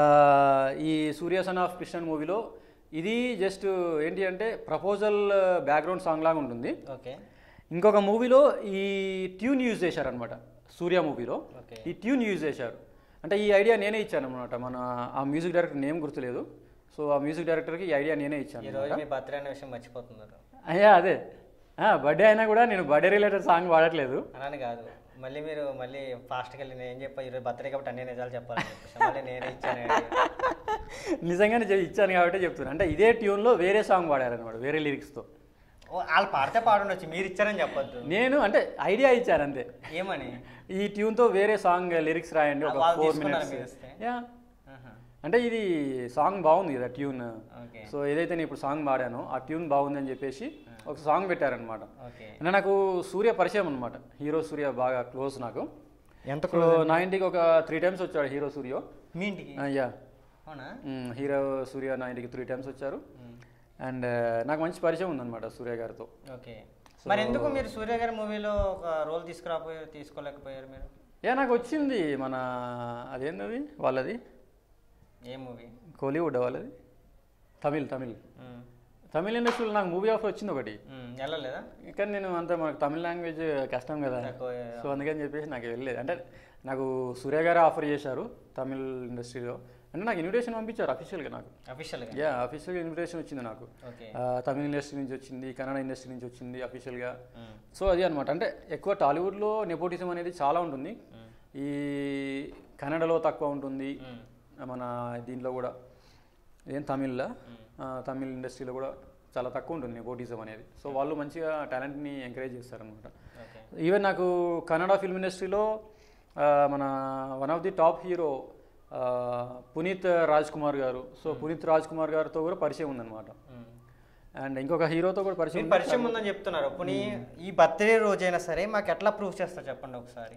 ఈ సూర్య సన్ ఆఫ్ కృష్ణన్ మూవీలో ఇది జస్ట్ ఏంటి అంటే ప్రపోజల్ బ్యాక్గ్రౌండ్ సాంగ్ లాగా ఉంటుంది ఓకే ఇంకొక మూవీలో ఈ ట్యూన్ యూజ్ చేశారనమాట సూర్య మూవీలో Okay. ఈ ట్యూన్ యూజ్ చేశారు అంటే ఈ ఐడియా నేనే ఇచ్చాను అనమాట మన ఆ మ్యూజిక్ డైరెక్టర్ నేమ్ గుర్తులేదు సో ఆ మ్యూజిక్ డైరెక్టర్కి ఈ ఐడియా నేనే ఇచ్చాను ఈ రోజు అన్నమాట. మీ బర్త్డే అనే విషయం మర్చిపోతున్నారు అయ్యా అదే బర్త్డే అయినా కూడా నేను బర్త్డే రిలేటెడ్ సాంగ్ వాడట్లేదు అలానే కాదు మళ్ళీ మీరు మళ్ళీ ఫాస్ట్కి వెళ్ళి నేను ఏం చెప్పా ఈరోజు బర్త్డే కాబట్టి అన్ని నిజాలు చెప్పాలని చెప్పేసి మళ్ళీ నేనే ఇచ్చాను నిజంగానే చె- ఇచ్చాను కాబట్టి చెప్తున్నాను అంటే ఇదే ట్యూన్లో వేరే సాంగ్ వాడారనమాట వేరే లిరిక్స్తో ఓ, వాళ్ళు పాడితే పాడుండొచ్చు మీరు ఇచ్చారని చెప్పొద్దు నేను అంటే ఐడియా ఇచ్చాను అంతే ఏమని ఈ ట్యూన్తో వేరే సాంగ్ లిరిక్స్ రాయండి ఒక వాళ్ళు ఫోర్ తీసుకున్నారా మీరు మినిట్స్ ఇస్తే? యా ఆహా. అంటే ఇది సాంగ్ బాగుంది కదా ట్యూన్ ఓకే సో ఏదైతే నేను ఇప్పుడు సాంగ్ పాడానో ఆ ట్యూన్ బాగుంది అని చెప్పేసి ఒక సాంగ్ పెట్టారనమాట ఓకే అంటే నాకు సూర్య పరిచయం అనమాట హీరో సూర్య బాగా క్లోజ్ నాకు ఎంత సో నా ఇంటికి ఒక త్రీ టైమ్స్ వచ్చాడు హీరో సూర్య మీ ఇంటికి యా అవునా హీరో సూర్య నా ఇంటికి త్రీ టైమ్స్ వచ్చారు మ్మ్. అండ్ నాకు మంచి పరిచయం ఉందన్నమాట సూర్య గారితో ఓకే మరి ఎందుకు మీరు సూర్య గారి మూవీలో ఒక రోల్ తీసుకురాపోయారు తీసుకోలేకపోయారు మీరు యా నాకు వచ్చింది మన అదేంటది వాళ్ళది ఏ మూవీ కోలీవుడ్ వాళ్ళది తమిళ్ తమిళ్ తమిళ ఇండస్ట్రీలో నాకు మూవీ ఆఫర్ వచ్చింది ఒకటి వెళ్ళలేదా కానీ నేను అంత మనకు తమిళ లాంగ్వేజ్ కష్టం కదా నాకు, సో అందుకని చెప్పేసి నాకు వెళ్ళలేదు అంటే నాకు సూర్య గారు ఆఫర్ చేశారు తమిళ్ ఇండస్ట్రీలో అంటే నాకు ఇన్విటేషన్ పంపించారు అఫీషియల్గా నాకు అఫీషియల్గా యా అఫీషియల్గా ఇన్విటేషన్ వచ్చింది నాకు ఓకే ఆ, తమిళ ఇండస్ట్రీ నుంచి వచ్చింది కన్నడ ఇండస్ట్రీ నుంచి వచ్చింది అఫీషియల్గా సో అది అనమాట అంటే ఎక్కువ టాలీవుడ్లో నెపోటిజం అనేది చాలా ఉంటుంది ఈ కన్నడలో తక్కువ ఉంటుంది మన దీంట్లో కూడా ఏం తమిళ్లో ఆ, తమిళ్ ఇండస్ట్రీలో కూడా చాలా తక్కువ ఉంటుంది నెపోటిజం అనేది సో వాళ్ళు మంచిగా టాలెంట్ని ఎంకరేజ్ చేస్తారనమాట ఓకే ఈవెన్ నాకు కన్నడ ఫిల్మ్ ఇండస్ట్రీలో ఆ, మన one of the top hero ఆ, పునీత్ రాజ్ కుమార్ గారు సో పునీత్ రాజ్ కుమార్ గారితో కూడా పరిచయం ఉందన్నమాట అండ్ ఇంకొక హీరోతో కూడా పరిచయం మీరు ఉంది. పరిచయం ఉందని చెప్తున్నారు పోనీ ఈ బర్త్డే రోజైనా సరే మాకు ఎట్లా ప్రూవ్ చేస్తారు చెప్పండి ఒకసారి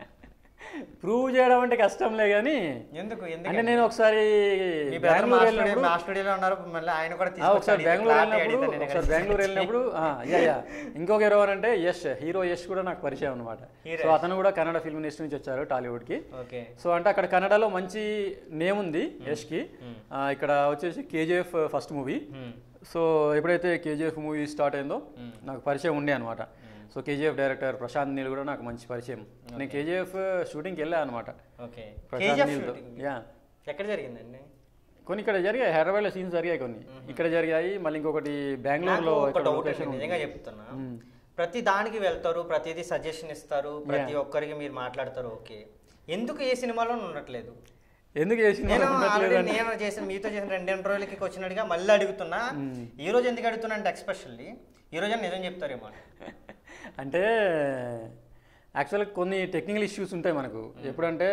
ప్రూవ్ చేయడం అంటే కష్టంలే కానీ ఎందుకు అంటే ఎందుకు నేను ఒకసారి మీ బ్రదర్ బెంగళూరు మా వెళ్ళినప్పుడు స్టూడియో మా స్టూడియోలో ఉన్నారు మళ్ళీ ఆయన కూడా ఆ, ఒకసారి తీసుకొచ్చి బెంగళూరు clarity వెళ్ళినప్పుడు అడిగితే నేను ఒకసారి ఇక్కడ బెంగళూరు వెళ్ళినప్పుడు ఆ, యా యా ఇంకొక ఎవరు అంటే యష్ హీరో యష్ కూడా నాకు పరిచయం అనమాట Hero సో అతను కూడా కన్నడ ఫిల్మ్ ఇండస్ట్రీ నుంచి వచ్చారు టాలీవుడ్కి ఓకే సో అంటే అక్కడ కన్నడలో మంచి నేమ్ ఉంది యష్కి ఆ, ఇక్కడ వచ్చేసి కేజీఎఫ్ ఫస్ట్ మూవీ సో ఎప్పుడైతే కేజీఎఫ్ మూవీ స్టార్ట్ అయిందో నాకు పరిచయం ఉండే అనమాట సో కేజీఎఫ్ డైరెక్టర్ ప్రశాంత్ నీల్ కూడా నాకు మంచి పరిచయం నేను కేజీఎఫ్ షూటింగ్కి వెళ్ళా అనమాట ఓకే ప్రశాంత్ కేజీఎఫ్ నీల్తో యా ఎక్కడ జరిగిందండి కొన్ని ఇక్కడ జరిగాయి హైదరాబాద్లో సీన్స్ జరిగాయి కొన్ని ఇక్కడ జరిగాయి మళ్ళీ ఇంకొకటి నాకు బెంగళూరులో ఒక ఇక్కడ డౌట్ లొకేషన్ అండి నిజంగా చెప్తున్నా ప్రతి దానికి వెళ్తారు ప్రతిదీ సజెషన్ ఇస్తారు ప్రతి ఒక్కరికి మీరు మాట్లాడతారు ఓకే ఎందుకు ఏ సినిమాలో ఉండట్లేదు ఎందుకు చేసింది నేను already నేను చేసిన మీతో చేసిన రెండు రెండు రోజులకి వచ్చినట్టుగా మళ్ళీ అడుగుతున్నా ఈ రోజు ఎందుకు అడుగుతున్నా అంటే ఎక్స్పెషల్లీ ఈ రోజు నిజం చెప్తారేమో అని. అంటే యాక్చువల్గా కొన్ని టెక్నికల్ ఇష్యూస్ ఉంటాయి మనకు ఎప్పుడంటే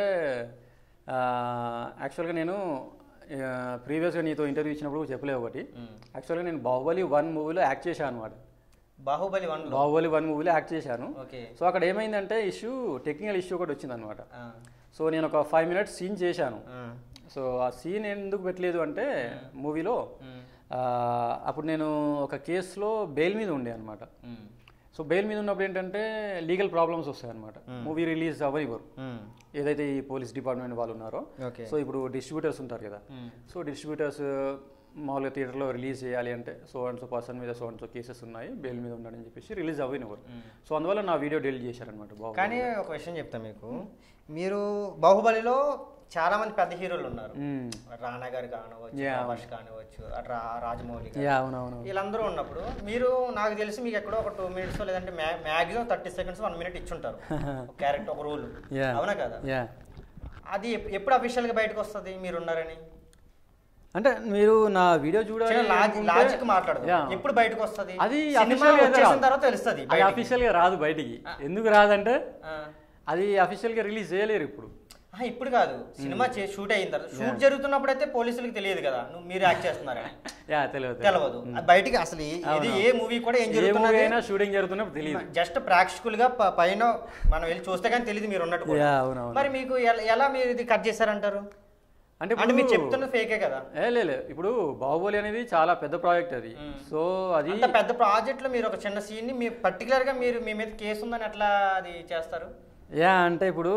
యాక్చువల్గా నేను ప్రీవియస్గా నీతో ఇంటర్వ్యూ ఇచ్చినప్పుడు చెప్పలే ఒకటి యాక్చువల్గా నేను బాహుబలి వన్ మూవీలో యాక్ట్ చేశాను అనమాట బాహుబలి వన్ లో బాహుబలి వన్ మూవీలో యాక్ట్ చేశాను ఓకే సో అక్కడ ఏమైందంటే ఇష్యూ టెక్నికల్ ఇష్యూ ఒకటి వచ్చిందనమాట సో నేను ఒక ఫైవ్ మినిట్స్ సీన్ చేశాను సో ఆ సీన్ ఎందుకు పెట్టలేదు అంటే మూవీలో అప్పుడు నేను ఒక కేసులో బెయిల్ మీద ఉండే అనమాట సో బెయిల్ మీద ఉన్నప్పుడు ఏంటంటే లీగల్ ప్రాబ్లమ్స్ వస్తాయి అనమాట మూవీ రిలీజ్ అవ్వనివ్వరు ఏదైతే ఈ పోలీస్ డిపార్ట్మెంట్ వాళ్ళు ఉన్నారో ఓకే సో ఇప్పుడు డిస్ట్రిబ్యూటర్స్ ఉంటారు కదా సో డిస్ట్రిబ్యూటర్స్ మామూలుగా థియేటర్లో రిలీజ్ చేయాలి అంటే సో అండ్ సో పర్సన్ మీద సో అండ్ సో కేసెస్ ఉన్నాయి బెయిల్ మీద ఉన్నాడని చెప్పేసి రిలీజ్ అవ్వనివ్వరు సో అందువల్ల నా వీడియో డెలిట్ చేశారనమాట బాబు కానీ ఒక విషయం చెప్తా మీకు మీరు బాహుబలిలో చాలా మంది పెద్ద హీరోలు ఉన్నారు రానా గారు కానివచ్చు Yeah. ప్రభాస్ కానివచ్చు అటు రా- రాజమౌళి గారు. యా అవునవును వీళ్ళందరూ ఉన్నప్పుడు మీరు నాకు తెలిసి మీకు ఎక్కడో ఒక టూ మినిట్స్ లేదంటే maximum thirty seconds one minute ఇచ్చుంటారు క్యారెక్టర్ ఒక రూల్ Yeah. అవునా కదా యా అది ఎప్- ఎప్పుడు అఫీషియల్ గా బయటకు వస్తుంది మీరు ఉన్నారని అంటే మీరు నా వీడియో చూడాలి అనుకుంటే- లాజిక్ మాట్లాడదు Yeah. ఎప్పుడు బయటకు వస్తుంది అది సినిమా official గా వచ్చేసిన రాదు. తర్వాత తెలుస్తుంది అది అఫీషియల్ గా రాదు బయటికి ఎందుకు రాదంటే అది అఫీషియల్ గా రిలీజ్ చేయలేరు ఇప్పుడు ఇప్పుడు కాదు సినిమా షూట్ అయిన తర్వాత షూట్ జరుగుతున్నప్పుడు అయితే పోలీసులకు తెలియదు కదా నువ్వు మీరు యాక్ట్ చేస్తున్నారని యా తెలియదు తెలియదు అది బయటికి అసలు ఈ- ఇది ఏ మూవీ కూడా ఏం ఏ మూవీ జరుగుతున్నది అయినా షూటింగ్ జరుగుతున్నప్పుడు తెలియదు జస్ట్ ప్రేక్షకులుగా ప- పైన మనం వెళ్ళి చూస్తే కానీ తెలియదు మీరు ఉన్నట్టు కూడా. యా అవునవును మరి మీకు ఎలా- ఎలా మీరు ఇది కట్ చేశారంటారు అంటే అంటే మీరు ఇప్పుడు- చెప్తున్నది ఫేకే కదా ఏ లే లే. ఇప్పుడు బాహుబలి అనేది చాలా పెద్ద ప్రాజెక్ట్ అది సో అది అంత పెద్ద ప్రాజెక్ట్ లో మీరు ఒక చిన్న సీన్ ని మీ పర్టికులర్ గా మీరు మీ మీద కేసు ఉందని ఎట్లా అది చేస్తారు యా అంటే ఇప్పుడు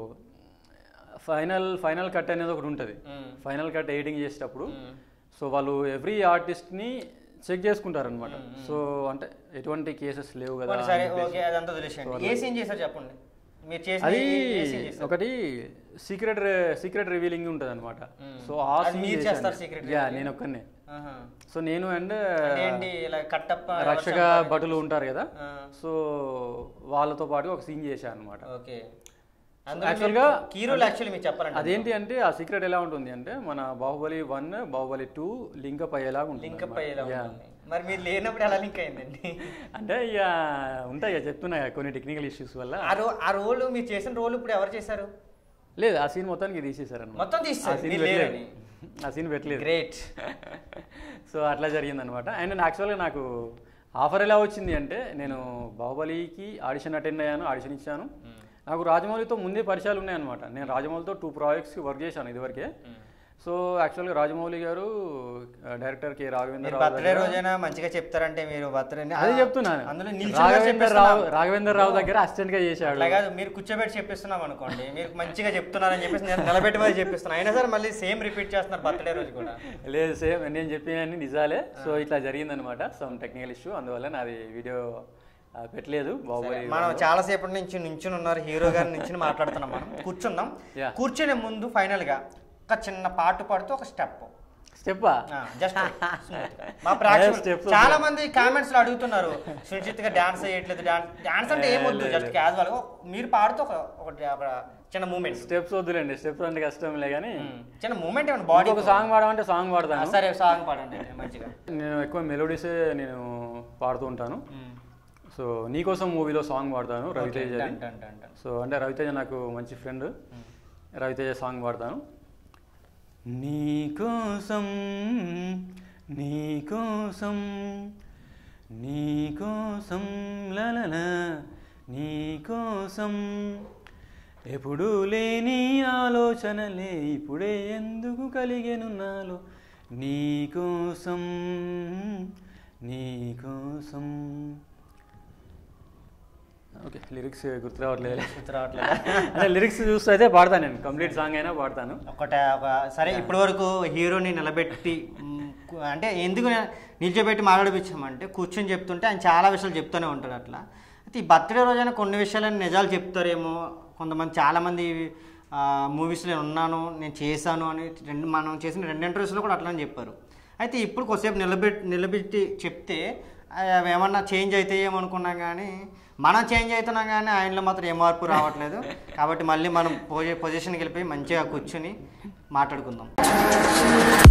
ఫైనల్ ఫైనల్ కట్ అనేది ఒకటి ఉంటుంది మ్మ్. ఫైనల్ కట్ ఎడిటింగ్ చేసేటప్పుడు సో వాళ్ళు ఎవ్రీ ఆర్టిస్ట్ని చెక్ చేసుకుంటారు అనమాట సో అంటే ఎటువంటి కేసెస్ లేవు కదా పోనీ సరే అని చెప్పేసి. ఓకే అదంతా వదిలేసేయండి ఏ సీన్ చేశారు చెప్పండి మీరు చేసిన అది ఏ- ఏ scene చేశారు? ఒకటి సీక్రెట్ సీక్రెట్ రివీలింగ్ ఉంటుంది అనమాట సో ఆ అది scene మీరు చేశాను. చేస్తారు secret యా revealing? నేను ఒక్కనే ఆహా. సో నేను అండ్ అంటే ఏంటి ఇలా కట్టప్ప ఎవరు రక్షక చంపారు? భటులు ఉంటారు కదా ఆ. సో వాళ్ళతో పాటు ఒక సీన్ చేశాను అనమాట ఓకే actual గా- హీరోలు యాక్చువల్లీ మీరు చెప్పాలంటే అదేంటి అంటే ఆ సీక్రెట్ ఎలా ఉంటుంది అంటే మన Baahubali one Baahubali two link up అయ్యేలాగా ఉంటుంది లింకప్ అయ్యేలా Yeah. ఉంటుంది మరి మీరు లేనప్పుడు ఎలా లింక్ అయిందండి అంటే ఇక ఉంటాయి ఇక చెప్తున్నా ఇక కొన్ని టెక్నికల్ ఇష్యూస్ వల్ల ఆ రో ఆ రోల్ మీరు చేసిన రోల్ ఇప్పుడు ఎవరు చేశారు లేదు ఆ సీన్ మొత్తానికి తీసేశారు మొత్తం తీసేశారు, ఆ సీన్ మీరు పెట్టలేదు లేరని. ఆ సీన్ పెట్టలేదు గ్రేట్ సో అట్లా జరిగిందనమాట అండ్ యాక్చువల్గా నాకు ఆఫర్ ఎలా వచ్చింది అంటే నేను బాహుబలికి ఆడిషన్ అటెండ్ అయ్యాను ఆడిషన్ ఇచ్చాను నాకు రాజమౌళితో ముందే పరిచయాలు ఉన్నాయన్నమాట నేను రాజమౌళితో టూ ప్రాజెక్ట్స్కి వర్క్ చేశాను ఇదివరకే సో యాక్చువల్గా రాజమౌళి గారు డైరెక్టర్ కె రాఘవేంద్ర మీరు రావు బర్త్డే దగ్గర- రోజైనా మంచిగా చెప్తారంటే మీరు బర్త్డే అదే చెప్తున్నాను అందులో నిల్చొని కూడా రాఘవేంద్ర రావు చెప్పిస్తున్నాం. రాఘవేంద్ర రావు దగ్గర అసిస్టెంట్ గా చేశాడు అట్లా కాదు మీరు కూర్చోబెట్టి చెప్పిస్తున్నాం అనుకోండి మీరు మంచిగా చెప్తున్నారని చెప్పేసి నేను నిలబెట్టి మరి చెప్పిస్తున్నాను అయినా సరే మళ్ళీ సేమ్ రిపీట్ చేస్తున్నారు బర్త్డే రోజు కూడా లేదు సేమ్ నేను చెప్పినన్ని నిజాలే సో ఇట్లా జరిగిందనమాట సమ్ టెక్నికల్ ఇష్యూ అందువల్ల నాది వీడియో పెట్టలేదు బాహుబలి మనం చాలా సేపటి నుంచి నుంచుని ఉన్నారు హీరో గారి నుంచి మాట్లాడుతున్నాం మనం కూర్చుందాం Yeah. కూర్చునే ముందు ఫైనల్ గా ఒక చిన్న పాట పాడుతూ ఒక స్టెప్ స్టెప్పా జస్ట్ మా ప్రేక్షకులు steps చాలా మంది కామెంట్స్ లో అడుగుతున్నారు సుచిత్ గా డాన్స్ చేయట్లేదు డాన్స్ డాన్స్ అంటే ఏమొద్దు జస్ట్ క్యాజువల్ మీరు పాడుతూ ఒక ఒకటి ఒక చిన్న మూమెంట్ స్టెప్స్ వద్దులేండి స్టెప్స్ అంటే కష్టంలే కానీ చిన్న మూమెంట్ ఏమైనా బాడీ ఒక సాంగ్ పాడమంటే సాంగ్ పాడతాను సరే సాంగ్ పాడండి మంచిగా నేను ఎక్కువ మెలోడీసే నేను పాడుతూ ఉంటాను సో నీకోసం మూవీలో సాంగ్ పాడతాను Raviteja done done done done so అంటే రవితేజ నాకు మంచి ఫ్రెండ్ రవితేజ సాంగ్ పాడతాను నీకోసం నీకోసం నీకోసం లలల నీకోసం ఎప్పుడు లేని ఆలోచనలే ఇప్పుడే ఎందుకు కలిగెను నాలో నీకోసం నీకోసం ఓకే లిరిక్స్ గుర్తు రావట్లేదు గుర్తు రావట్లేదు అంటే లిరిక్స్ చూస్తే అయితే పాడతాను నేను కంప్లీట్ సాంగ్ అయినా పాడతాను ఒకట ఒక సరే ఇప్పటి వరకు హీరోని నిలబెట్టి మ్, కు- అంటే ఎందుకు నే- నిల్చోబెట్టి మాట్లాడిపించామంటే కూర్చొని చెప్తుంటే ఆయన చాలా విషయాలు చెప్తూనే ఉంటాడు అట్లా అయితే ఈ బర్త్డే రోజైనా కొన్ని విషయాలని నిజాలు చెప్తారేమో కొంతమంది చాలామంది మూవీస్లో నేను ఉన్నాను నేను చేశాను అని రెండు మనం చేసిన రెండు ఇంటర్వ్యూస్లో కూడా అట్లానే చెప్పారు అయితే ఇప్పుడు కొద్దిసేపు నిలబెట్టి నిలబెట్టి చెప్తే అవి ఏమన్నా చేంజ్ అవుతాయేమో అనుకున్నాం కానీ మనం చేంజ్ అవుతున్నాం కానీ ఆయనలో మాత్రం ఏ మార్పు రావట్లేదు కాబట్టి మళ్ళీ మనం పొజి పొజిషన్కి వెళ్ళిపోయి మంచిగా కూర్చుని మాట్లాడుకుందాం